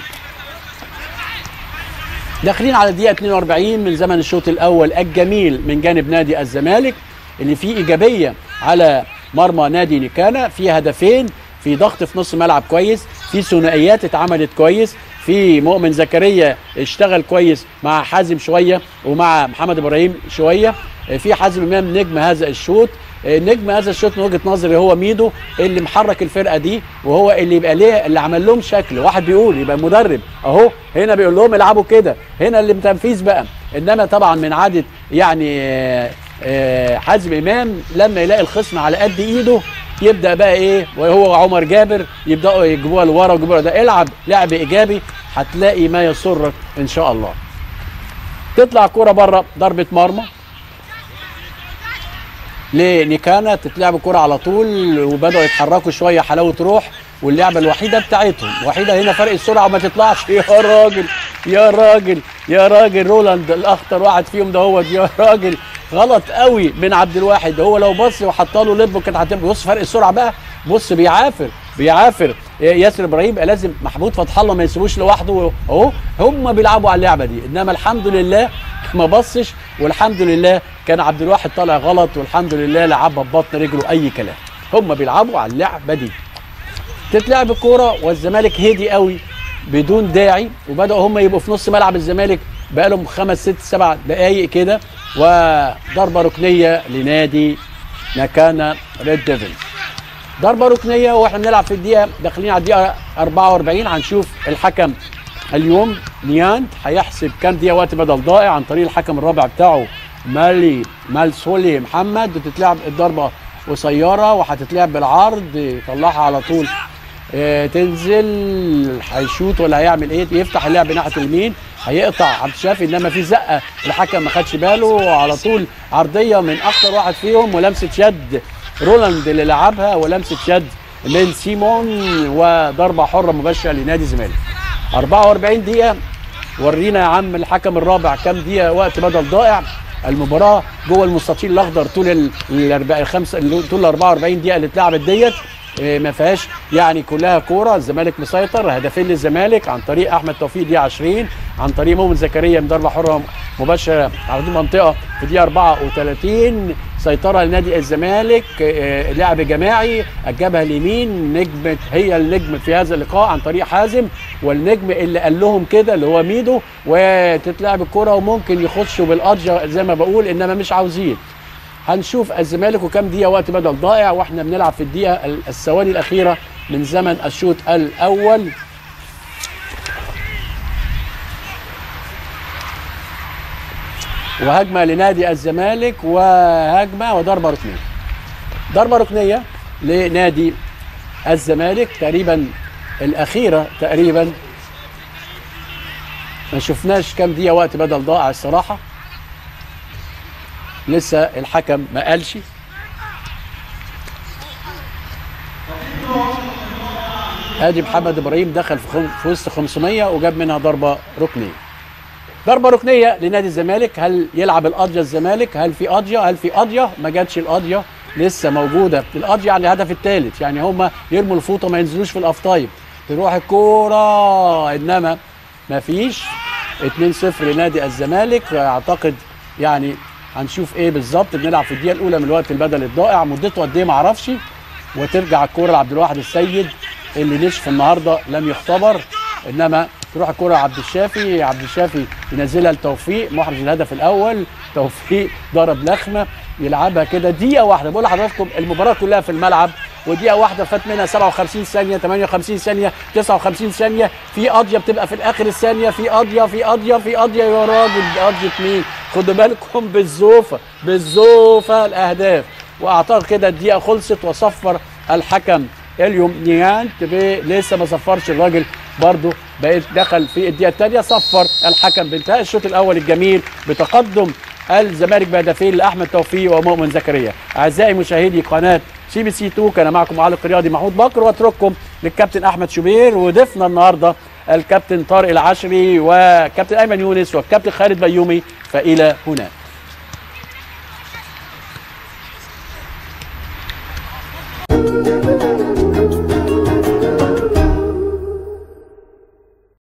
[SPEAKER 1] داخلين على الدقيقه 42 من زمن الشوط الاول الجميل من جانب نادي الزمالك اللي فيه ايجابيه على مرمى نادي نيكانا في هدفين في ضغط في نص ملعب كويس في ثنائيات اتعملت كويس في مؤمن زكريا اشتغل كويس مع حازم شويه ومع محمد ابراهيم شويه في حازم امام نجم هذا الشوط نجم هذا الشوط من وجهه نظري هو ميدو اللي محرك الفرقه دي وهو اللي يبقى ليه اللي عمل لهم شكل واحد بيقول يبقى مدرب اهو هنا بيقول لهم العبوا كده هنا اللي تنفيذ بقى انما طبعا من عاده يعني حازم امام لما يلاقي الخصم على قد ايده يبدا بقى ايه وهو عمر جابر يبداوا يجيبوها لورا ويجيبوها ده العب لعب ايجابي هتلاقي ما يسرك ان شاء الله تطلع كرة بره ضربة مرمى لنيكانا تتلعب كرة على طول وبدأوا يتحركوا شوية حلاوة روح واللعبة الوحيدة بتاعتهم الوحيدة هنا فرق السرعة وما تطلعش يا راجل يا راجل يا راجل رولاند الأخطر واحد فيهم ده هو يا راجل غلط قوي من عبد الواحد هو لو بص وحط له لب كانت هتبقى بص فرق السرعة بقى بص بيعافر بيعافر ياسر ابراهيم يبقى لازم محمود فتح الله ما يسيبوش لوحده اهو هم بيلعبوا على اللعبه دي انما الحمد لله ما بصش والحمد لله كان عبد الواحد طالع غلط والحمد لله لعبها ببطن رجله اي كلام هم بيلعبوا على اللعبه دي تتلعب الكوره والزمالك هدي قوي بدون داعي وبداوا هم يبقوا في نص ملعب الزمالك بقالهم خمس ست سبع دقائق كده وضربه ركنيه لنادي نكانا ريد ديفلز ضربه ركنيه واحنا بنلعب في الدقيقه داخلين على الدقيقه 44 هنشوف الحكم اليوم نيانت هيحسب كام دقيقه وقت بدل ضائع عن طريق الحكم الرابع بتاعه مالي مالسولي محمد وتتلعب الضربه قصيره وهتتلعب بالعرض يطلعها على طول اه تنزل هيشوط ولا هيعمل ايه يفتح اللعب ناحيه اليمين هيقطع عبد الشافي انما في زقه الحكم ما خدش باله وعلى طول عرضيه من اخطر واحد فيهم ولمسه يد رولاند اللي لعبها ولمسه يد من سيمون وضربه حره مباشره لنادي الزمالك 44 دقيقه ورينا يا عم الحكم الرابع كام دقيقه وقت بدل ضائع المباراه جوه المستطيل الاخضر طول الخمسه طول ال 44 دقيقه اللي اتلعبت ديت ما فيهاش يعني كلها كوره الزمالك مسيطر هدفين للزمالك عن طريق احمد توفيق دقيقه 20 عن طريق مؤمن زكريا من ضربه حره مباشره على المنطقه في دقيقه 34 سيطره لنادي الزمالك لعب جماعي اجابها اليمين نجم هي النجم في هذا اللقاء عن طريق حازم والنجم اللي قال لهم كده اللي هو ميدو وتتلعب الكره وممكن يخشوا بالادجه زي ما بقول انما مش عاوزين هنشوف الزمالك وكام دقيقه وقت بدل ضائع واحنا بنلعب في الدقيقه الثواني الاخيره من زمن الشوط الاول وهجمه لنادي الزمالك وهجمه وضربه ركنيه ضربه ركنيه لنادي الزمالك تقريبا الاخيره تقريبا ما شفناش كام دقيقه وقت بدل ضائع الصراحه لسه الحكم ما قالش ادي محمد ابراهيم دخل في, في وسط 500 وجاب منها ضربه ركنيه ضربه ركنيه لنادي الزمالك هل يلعب القضيه الزمالك هل في قضيه هل في قضيه ما جاتش القضيه لسه موجوده القضيه على الهدف الثالث يعني هم يرموا الفوطه ما ينزلوش في الاوف تايم تروح الكوره انما ما فيش 2-0 لنادي الزمالك اعتقد يعني هنشوف ايه بالظبط بنلعب في الدقيقه الاولى من الوقت البدل الضائع مدته قد ايه ما اعرفش وترجع الكوره لعبد الواحد السيد اللي نشف النهارده لم يختبر انما تروح الكوره لعبد الشافي عبد الشافي ينزلها لتوفيق محرز الهدف الاول توفيق ضرب لخمه يلعبها كده دقيقه واحده بقول لحضراتكم المباراه كلها في الملعب ودقيقه واحده فات منها 57 ثانيه 58 ثانيه 59 ثانيه في قضيه بتبقى في الاخر الثانيه في قضيه في قضيه في قضيه يا راجل قضيه مين خدوا بالكم بالزوفه بالزوفه الاهداف واعتقد كده الدقيقه خلصت وصفر الحكم اليوم نيانت لسه ما صفرش الراجل برضه بقيت دخل في الدقيقه الثانيه صفر الحكم بانتهاء الشوط الاول الجميل بتقدم الزمالك بهدفين لاحمد توفيق ومؤمن زكريا اعزائي مشاهدي قناه سي بي سي 2 كان معكم معلق رياضي محمود بكر واترككم للكابتن احمد شوبير وضيفنا النهارده الكابتن طارق العشري وكابتن ايمن يونس والكابتن خالد بيومي فالى هناك